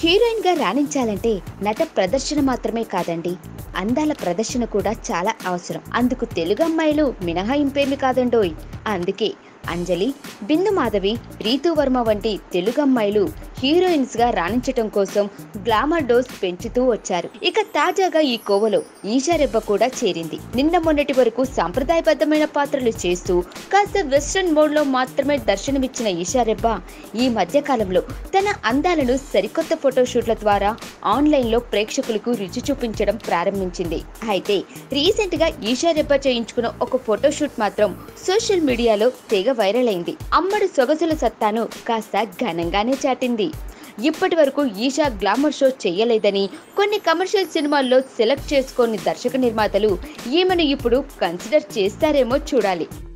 heroine గా రాణించాలంటే నట ప్రదర్శన మాత్రమే కాదండి అందాల ప్రదర్శన కూడా చాలా అవసరం అందుకు తెలుగు అమ్మాయిలు మినహాయింపేమి కాదండోయ్ అందుకే అంజలి బిందు మాధవి రీతు వర్మ వంటి తెలుగు అమ్మాయిలు హీరోయిన్స్ గా రాణించటం కోసం గ్లామర్ డోస్ పెంచుతూ వచ్చారు ఇక తాజాగా ఈ కోవలో ఈషా రెబ్బ కూడా చేరింది నిన్న మొన్నటి వరకు సాంప్రదాయబద్ధమైన పాత్రలు చేస్తూ కాస్త వెస్ట్రన్ మోడ్ లో మాత్రమే దర్శనమిచ్చిన ఈషా రెబ్బ ఈ మధ్య కాలంలో తన అందాలను సరికొత్త ఫోటోషూట్ల ద్వారా ఆన్లైన్ లో ప్రేక్షకులకు రుచి చూపించడం ప్రారంభించింది అయితే రీసెంట్ గా ఈషా రెబ్బ చేయించుకున్న ఒక ఫోటోషూట్ మాత్రం సోషల్ మీడియాలో తెగ వైరల్ అయింది అమ్మడు సొగసుల సత్తాను కాస్త ఘనంగానే చాటింది ఇప్పటి వరకు ఈషా గ్లామర్ షో చేయలేదని కొన్ని కమర్షియల్ సినిమాల్లో సెలెక్ట్ చేసుకోని దర్శక నిర్మాతలు ఈమెను ఇప్పుడు కన్సిడర్ చేస్తారేమో చూడాలి